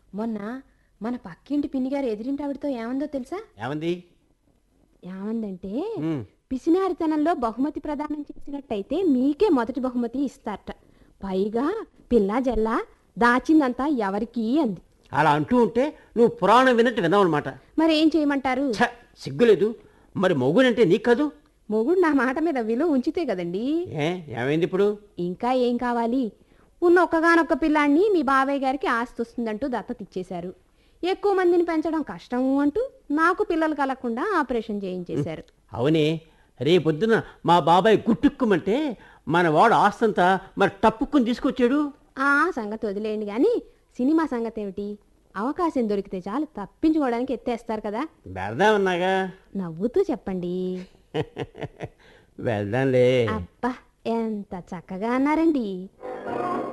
మొన్న మన పక్కింటి పిన్ని గారు ఎదిరింటి ఆవిడతో ఏమందో తెలుసా ఏమంది ఏమందంటే ఉమ్, పిసినారితనంలో బహుమతి ప్రదానం చేసినట్టయితే మీకే మొదటి బహుమతి ఇస్తారట పైగా పిల్ల జల్ల దాచిందంతా ఎవరికి అంది అలా అంటూ ఉంటే నువ్వు పురాణం విన్నట్టు విన్నావు అనమాట మరి ఏం చేయమంటారు సిగ్గులేదు మరి మొగుడంటే నీకు కాదు మొగుడు నా మాట మీద విలువ ఉంచితే కదండి ఏ ఏమైంది ఇప్పుడు ఇంకా ఏం కావాలి ఉన్న ఒక్కగానొక్క పిల్లాన్ని మీ బాబాయ్ గారికి ఆస్తి వస్తుందంటూ దత్తత ఇచ్చేశారు ఎక్కువ మందిని పెంచడం కష్టము అంటూ నాకు పిల్లలు కలగకుండా ఆపరేషన్ చేయించేశారు అవునే రేపొద్దున మా బాబాయ్ గుట్టుక్కుమంటే మన వాడు ఆస్తంతా మరి టప్పుక్కుని తీసుకొచ్చాడు ఆ సంగతి వదిలేయండి కానీ సినిమా సంగతి ఏమిటి అవకాశం దొరికితే చాలు తప్పించుకోవడానికి ఎత్తేస్తారు కదా వెళ్దామన్నాగా నవ్వుతూ చెప్పండి వెళ్దాంలే అబ్బా ఎంత చక్కగా అన్నారండి